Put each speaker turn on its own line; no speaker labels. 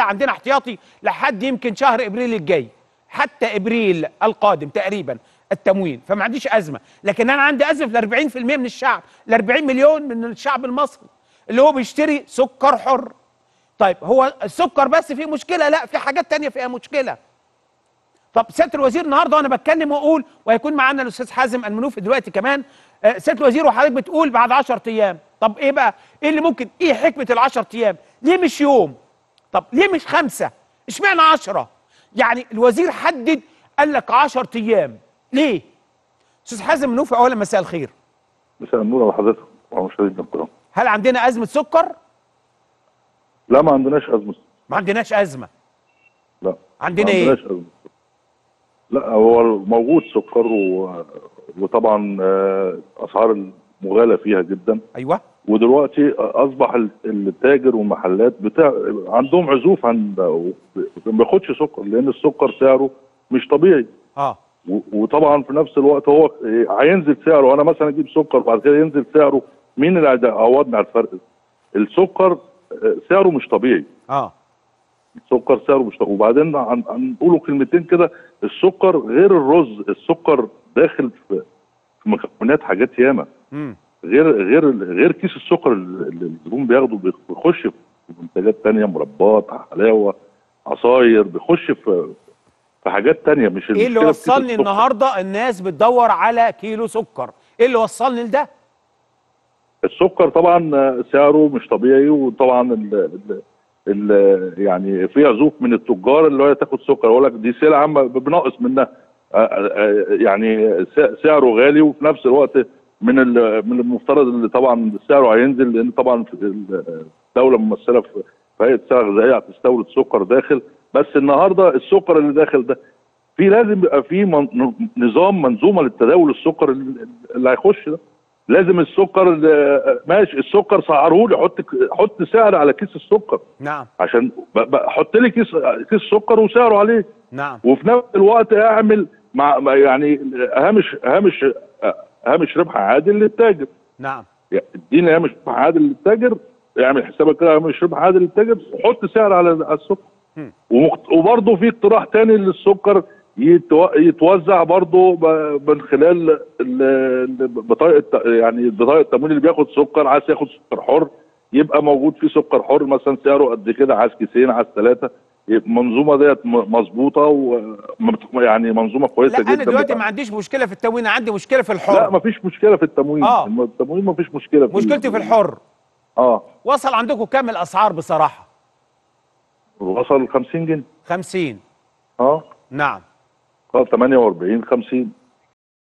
عندنا احتياطي لحد يمكن شهر ابريل الجاي حتى ابريل القادم تقريبا التموين فما عنديش ازمه لكن انا عندي ازمه ل 40% من الشعب ل 40 مليون من الشعب المصري اللي هو بيشتري سكر حر طيب هو السكر بس فيه مشكله لا في حاجات تانية فيها مشكله طب سياده الوزير النهارده وانا بتكلم واقول وهيكون معانا الاستاذ حازم المنوفي دلوقتي كمان آه، سياده الوزير وحضرتك بتقول بعد 10 ايام طب ايه بقى ايه اللي ممكن ايه حكمه ال 10 ايام ليه مش يوم طب ليه مش خمسه اشمعنى 10 يعني الوزير حدد قال لك 10 ايام ليه استاذ حازم منوفي اولا مساء الخير
مساء النور على حضرتك وعلى مشاهدينا الكرام
هل عندنا ازمه سكر
لا ما عندناش ازمه
ما عندناش ازمه
لا
عندنا
ما
ايه
عندناش ازمه لا هو موجود سكر و... وطبعا آه، اسعار مغالى فيها جدا
ايوه
ودلوقتي اصبح ال- التاجر والمحلات بتاع عندهم عزوف عن ما بياخدش سكر لان السكر سعره مش طبيعي
اه
و- وطبعا في نفس الوقت هو هينزل سعره انا مثلا اجيب سكر وبعد كده ينزل سعره مين اللي هيعوضني على الفرق السكر آه، سعره مش طبيعي
اه
السكر سعره مش طبيعي وبعدين هن- هنقوله كلمتين كده السكر غير الرز السكر داخل في في مكونات حاجات ياما
امم
غير غير غير كيس السكر اللي اللي الزبون بياخده بيخش في منتجات تانية مربات حلاوه عصاير بيخش في في حاجات تانية مش
ايه اللي
المشكلة في كيس
وصلني
السكر.
النهارده الناس بتدور على كيلو سكر ايه اللي وصلني لده
السكر طبعا سعره مش طبيعي وطبعا ال ال ال يعني في عزوف من التجار اللي هو تاخد سكر يقول لك دي سلعه ما بنقص منها آه، آه، يعني س- سعره غالي وفي نفس الوقت من ال- من المفترض اللي طبعا سعره هينزل لان طبعا في ال- الدوله ممثله في في هيئه السلع الغذائيه هتستورد سكر داخل بس النهارده السكر اللي داخل ده في لازم يبقى في من- نظام منظومه للتداول السكر اللي اللي هيخش ده لازم السكر اللي- ماشي السكر سعره لي حط حط سعر على كيس السكر
نعم
عشان ب- ب- حط لي كيس كيس سكر وسعره عليه
نعم
وفي نفس الوقت اعمل مع مع- يعني هامش هامش هامش ربح عادل للتاجر
نعم
يعني اديني هامش ربح عادل للتاجر اعمل حسابك كده هامش ربح عادل للتاجر وحط سعر على على السكر
هم.
ومخت- وبرضه في اقتراح تاني للسكر يتو- يتوزع برضه ب- من خلال ال- ال- بطاقه يعني بطاقه التموين اللي بياخد سكر عايز ياخد سكر حر يبقى موجود فيه سكر حر مثلا سعره قد كده عايز كيسين عايز ثلاثه المنظومه ديت م- مظبوطه ويعني منظومه كويسه
لا
جدا
انا دلوقتي
بتاع-
ما عنديش مشكله في التموين عندي مشكله في
لا
الحر
مفيش مشكله في التموين
آه.
التموين مفيش مشكله فيه
مشكلتي في الحر
اه
وصل عندكم كام الاسعار بصراحه
وصل 50 جنيه
50
اه
نعم
اه 48 50